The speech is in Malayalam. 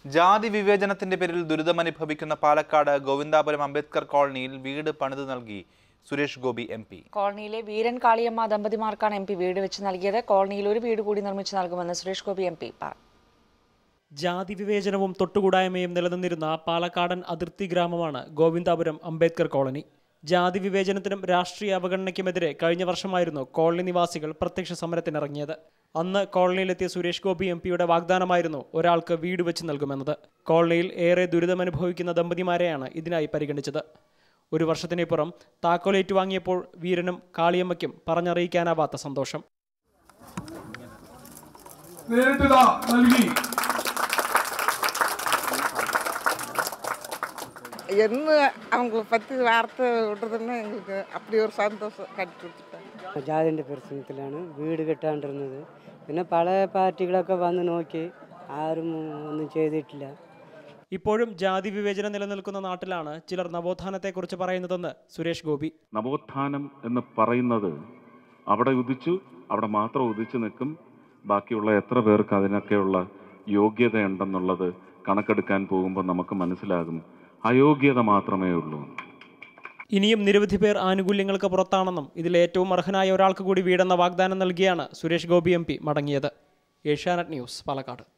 ജാതി വിവേചനത്തിന്റെ പേരിൽ ദുരിതമനുഭവിക്കുന്ന പാലക്കാട് ഗോവിന്ദാപുരം അംബേദ്കർ കോളനിയിൽ വീട് പണിത് നൽകി സുരേഷ് ഗോപി എം പി കോളനിയിലെ വീരൻ കാളിയമ്മ ദമ്പതിമാർക്കാണ് എം പി വീട് വെച്ച് നൽകിയത് കോളനിയിൽ ഒരു വീട് കൂടി നിർമ്മിച്ചു നൽകുമെന്ന് സുരേഷ് ഗോപി എം പി പറഞ്ഞു ജാതി വിവേചനവും തൊട്ടുകൂടായ്മയും നിലനിന്നിരുന്ന പാലക്കാടൻ അതിർത്തി ഗ്രാമമാണ് ഗോവിന്ദാപുരം അംബേദ്കർ കോളനി ജാതി വിവേചനത്തിനും രാഷ്ട്രീയ അവഗണനയ്ക്കുമെതിരെ കഴിഞ്ഞ വർഷമായിരുന്നു കോളനി നിവാസികൾ പ്രത്യക്ഷ സമരത്തിനിറങ്ങിയത് അന്ന് കോളനിയിലെത്തിയ സുരേഷ് ഗോപി എം പിയുടെ വാഗ്ദാനമായിരുന്നു ഒരാൾക്ക് വീട് വെച്ച് നൽകുമെന്നത് കോളനിയിൽ ഏറെ ദുരിതമനുഭവിക്കുന്ന ദമ്പതിമാരെയാണ് ഇതിനായി പരിഗണിച്ചത് ഒരു വർഷത്തിനിപ്പുറം താക്കോലേറ്റ് വാങ്ങിയപ്പോൾ വീരനും കാളിയമ്മയ്ക്കും പറഞ്ഞറിയിക്കാനാവാത്ത സന്തോഷം നേരിട്ട് ദാ നൽകി என்ன அவங்கள பற்றி வார்த்தை விடுறதுன்னா எங்களுக்கு அப்படி ஒரு சந்தோஷம் கட்டி கொடுத்துட்டாங்க ജാതിൻ്റെ പ്രശ്നത്തിലാണ് വീട് കെട്ടാണ്ടിരുന്നത് പിന്നെ പല പാർട്ടികളൊക്കെ വന്ന് നോക്കി ആരും ഒന്നും ചെയ്തിട്ടില്ല ഇപ്പോഴും ജാതി വിവേചനം നിലനിൽക്കുന്ന നാട്ടിലാണ് ചിലർ നവോത്ഥാനത്തെക്കുറിച്ച് പറയുന്നതെന്ന് സുരേഷ് ഗോപി നവോത്ഥാനം എന്ന് പറയുന്നത് അവിടെ ഉദിച്ചു അവിടെ മാത്രം ഉദിച്ചു നിൽക്കും ബാക്കിയുള്ള എത്ര പേർക്ക് അതിനൊക്കെയുള്ള യോഗ്യതയുണ്ടെന്നുള്ളത് കണക്കെടുക്കാൻ പോകുമ്പോൾ നമുക്ക് മനസ്സിലാകും അയോഗ്യത മാത്രമേ ഉള്ളൂ ഇനിയും നിരവധി പേർ ആനുകൂല്യങ്ങൾക്ക് പുറത്താണെന്നും ഇതിൽ ഏറ്റവും അർഹനായ ഒരാൾക്ക് കൂടി വീടെന്ന വാഗ്ദാനം നൽകിയാണ് സുരേഷ് ഗോപി എം പി മടങ്ങിയത് ഏഷ്യാനെറ്റ് ന്യൂസ് പാലക്കാട്